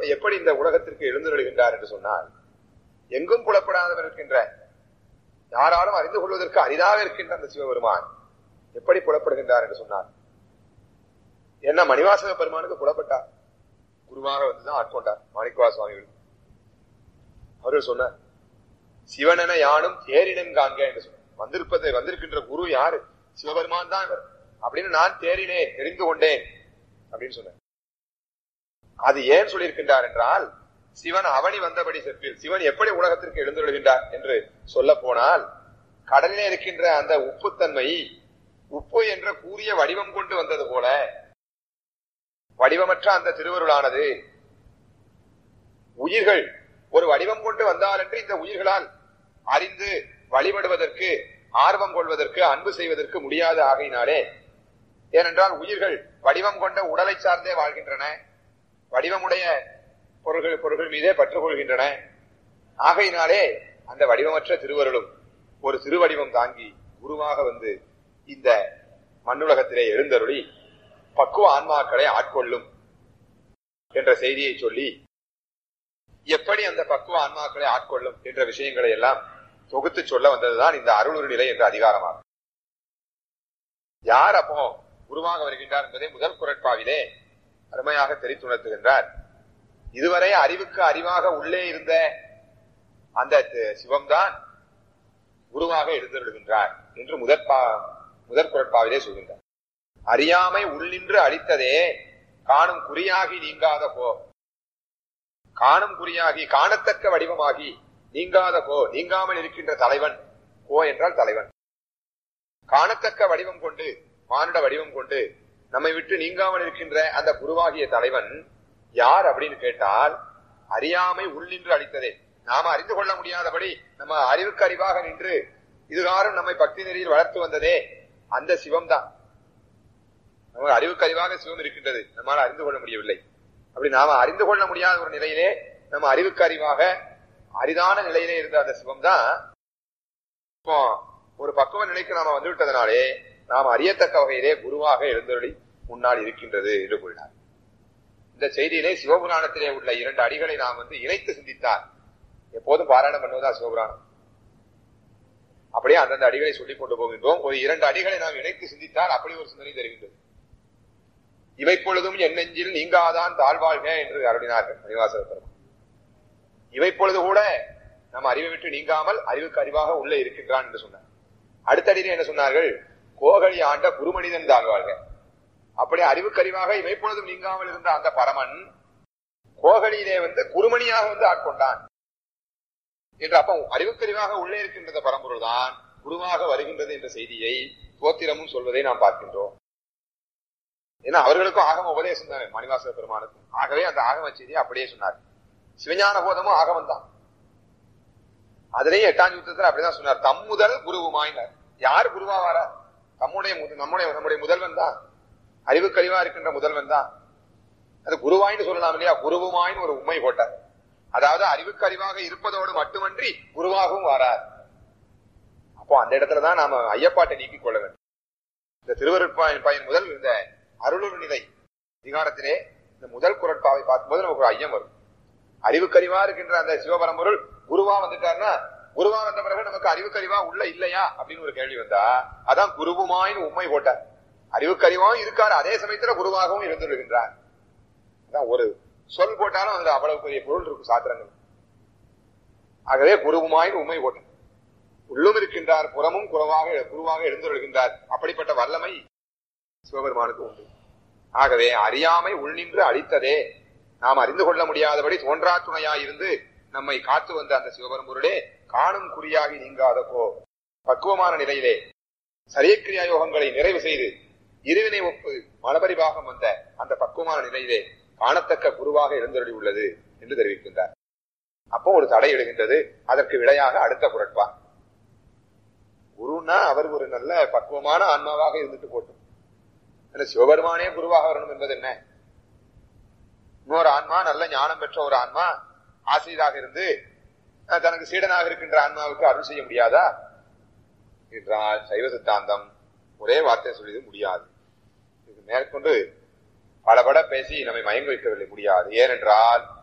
எப்படி இந்த உலகத்திற்கு எழுந்துள்ளுகின்றார் என்று சொன்னால் எங்கும் புலப்படாதவர் இருக்கின்ற யாராலும் அறிந்து கொள்வதற்கு அரிதாக இருக்கின்ற அந்த சிவபெருமான் எப்படி புலப்படுகின்றார் என்று சொன்னார் என்ன மணிவாசக பெருமானுக்கு புலப்பட்டார் குருவாக வந்துதான் ஆட்கொண்டார் மாணிக்கவா சுவாமிகள் அவர்கள் சொன்னார் சிவனென யானும் தேரினம் காண்க என்று சொன்னார் வந்திருப்பது வந்திருக்கின்ற குரு யாரு சிவபெருமான் தான் இவர் அப்படின்னு நான் தேறினேன் தெரிந்து கொண்டேன் அப்படின்னு சொன்னார் அது ஏன் சொல்லியிருக்கின்றார் என்றால் சிவன் அவனி வந்தபடி செப்பில் சிவன் எப்படி உலகத்திற்கு எழுந்துள்ளுகின்றார் என்று சொல்ல போனால் கடலிலே இருக்கின்ற அந்த உப்புத்தன்மை உப்பு என்ற கூறிய வடிவம் கொண்டு வந்தது போல வடிவமற்ற அந்த திருவருளானது உயிர்கள் ஒரு வடிவம் கொண்டு வந்தாலென்று இந்த உயிர்களால் அறிந்து வழிபடுவதற்கு ஆர்வம் கொள்வதற்கு அன்பு செய்வதற்கு முடியாத ஆகையினாலே ஏனென்றால் உயிர்கள் வடிவம் கொண்ட உடலை சார்ந்தே வாழ்கின்றன வடிவமுடைய பொருள்கள் பொருள்கள் மீதே பற்றுக் கொள்கின்றன ஆகையினாலே அந்த வடிவமற்ற திருவருளும் ஒரு திருவடிவம் தாங்கி குருவாக வந்து இந்த மண்ணுலகத்திலே எழுந்தருளி பக்குவ ஆன்மாக்களை ஆட்கொள்ளும் என்ற செய்தியை சொல்லி எப்படி அந்த பக்குவ ஆன்மாக்களை ஆட்கொள்ளும் என்ற விஷயங்களை எல்லாம் தொகுத்து சொல்ல வந்ததுதான் இந்த அருளுரு நிலை என்ற அதிகாரமாகும் யார் அப்போ குருவாக வருகின்றார் என்பதை முதல் குரட்பாவிலே அருமையாக தெரித்துணர்த்துகின்றார் இதுவரை அறிவுக்கு அறிவாக உள்ளே இருந்த அந்த சிவம்தான் குருவாக எழுந்தருளுகின்றார் என்று முதற் முதற் குரட்பாவிலே சொல்கின்றார் அறியாமை உள்ளின்று அளித்ததே காணும் குறியாகி நீங்காத போ காணும் குறியாகி காணத்தக்க வடிவமாகி நீங்காத போ நீங்காமல் இருக்கின்ற தலைவன் போ என்றால் தலைவன் காணத்தக்க வடிவம் கொண்டு மானுட வடிவம் கொண்டு நம்மை விட்டு நீங்காமல் இருக்கின்ற அந்த குருவாகிய தலைவன் யார் அப்படின்னு கேட்டால் அறியாமை உள்ளின்று அளித்ததே நாம அறிந்து கொள்ள முடியாதபடி நம்ம அறிவுக்கு அறிவாக நின்று இதுகாரும் நம்மை பக்தி நெறியில் வளர்த்து வந்ததே அந்த சிவம் தான் நம்ம அறிவுக்கு அறிவாக சிவம் இருக்கின்றது நம்மால் அறிந்து கொள்ள முடியவில்லை அப்படி நாம அறிந்து கொள்ள முடியாத ஒரு நிலையிலே நம்ம அறிவுக்கு அறிவாக அரிதான நிலையிலே இருந்த அந்த சிவம் தான் இப்போ ஒரு பக்குவ நிலைக்கு நாம வந்து விட்டதனாலே நாம் அறியத்தக்க வகையிலே குருவாக எழுந்தருளி முன்னால் இருக்கின்றது என்று கூறினார் இந்த செய்தியிலே சிவபுராணத்திலே உள்ள இரண்டு அடிகளை நாம் வந்து இணைத்து சிந்தித்தார் எப்போதும் பாராயணம் பண்ணுவதா சிவபுராணம் அப்படியே அந்தந்த அடிகளை சொல்லிக் கொண்டு போகின்றோம் ஒரு இரண்டு அடிகளை நாம் இணைத்து சிந்தித்தால் அப்படி ஒரு சிந்தனை தருகின்றது இவைப்பொழுதும் என் நெஞ்சில் நீங்காதான் தாழ்வாழ்க என்று அருளினார்கள் மணிவாசக பெருமான் இவைப்பொழுது கூட நம்ம அறிவை விட்டு நீங்காமல் அறிவுக்கு அறிவாக உள்ளே இருக்கின்றான் என்று சொன்னார் அடுத்தடியில் என்ன சொன்னார்கள் கோகலி ஆண்ட குருமனிதன் தாழ்வாழ்க அப்படி அறிவுக்கறிவாக இவைப்பொழுதும் நீங்காமல் இருந்த அந்த பரமன் கோகலியிலே வந்து குருமணியாக வந்து ஆட்கொண்டான் என்று அப்ப அறிவுக்கறிவாக உள்ளே இருக்கின்ற பரம்பொருள் தான் குருவாக வருகின்றது என்ற செய்தியை தோத்திரமும் சொல்வதை நாம் பார்க்கின்றோம் ஏன்னா அவர்களுக்கும் ஆகம உபதேசம் தானே மணிவாசக பெருமானுக்கும் ஆகவே அந்த ஆகம செய்தியை அப்படியே சொன்னார் சிவஞான போதமும் ஆகமம் தான் அதுலயும் எட்டாம் யுத்தத்துல அப்படிதான் சொன்னார் தம் முதல் குருவுமாயினார் யார் குருவா வாரா தம்முடைய நம்முடைய நம்முடைய முதல்வன் தான் அறிவுக்கறிவா இருக்கின்ற முதல்வன் தான் அது குருவாயின்னு சொல்லலாம் இல்லையா குருவுமாயின்னு ஒரு உண்மை போட்டார் அதாவது அறிவுக்கறிவாக இருப்பதோடு மட்டுமன்றி குருவாகவும் வாரார் அப்போ அந்த இடத்துலதான் நாம ஐயப்பாட்டை நீக்கிக் கொள்ள வேண்டும் இந்த திருவருட்பாயின் பயன் முதல் இந்த அருளுரு நிலை அதிகாரத்திலே இந்த முதல் குரட்பாவை பார்க்கும்போது நமக்கு ஒரு ஐயம் வரும் அறிவுக்கறிவா இருக்கின்ற அந்த சிவபரம்பொருள் குருவா வந்துட்டாருன்னா குருவா வந்த பிறகு நமக்கு அறிவுக்கறிவா உள்ள இல்லையா அப்படின்னு ஒரு கேள்வி வந்தா அதான் குருவுமாயின்னு உண்மை போட்டார் அறிவுக்கறிவாவும் இருக்காரு அதே சமயத்துல குருவாகவும் இருந்துருகின்றார் அதான் ஒரு சொல் போட்டாலும் அதுல அவ்வளவு பெரிய பொருள் இருக்கும் சாத்திரங்கள் ஆகவே குருவுமாயின் உண்மை போட்டார் உள்ளும் இருக்கின்றார் புறமும் குறவாக குருவாக எழுந்துருகின்றார் அப்படிப்பட்ட வல்லமை சிவபெருமானுக்கு உண்டு ஆகவே அறியாமை உள்நின்று அழித்ததே நாம் அறிந்து கொள்ள முடியாதபடி தோன்றா துணையாயிருந்து நம்மை காத்து வந்த அந்த சிவபெரும்பொருளே காணும் குறியாகி நீங்காத போ பக்குவமான நிலையிலே சரியக்கிரியா யோகங்களை நிறைவு செய்து இருவினை ஒப்பு மலபரிபாகம் வந்த அந்த பக்குவமான நிலையிலே காணத்தக்க குருவாக எழுந்தருளி உள்ளது என்று தெரிவிக்கின்றார் அப்போ ஒரு தடை எழுகின்றது அதற்கு விடையாக அடுத்த குரட்பா குருன்னா அவர் ஒரு நல்ல பக்குவமான ஆன்மாவாக இருந்துட்டு போட்டும் சிவபெருமானே குருவாக வரணும் என்பது என்ன இன்னொரு ஆன்மா நல்ல ஞானம் பெற்ற ஒரு ஆன்மா ஆசிரியராக இருந்து தனக்கு சீடனாக இருக்கின்ற ஆன்மாவுக்கு அருள் செய்ய முடியாதா என்றால் சைவ சித்தாந்தம் ஒரே வார்த்தை சொல்லியது முடியாது இது மேற்கொண்டு பலபட பேசி நம்மை மயங்க வைக்கவில்லை முடியாது ஏனென்றால்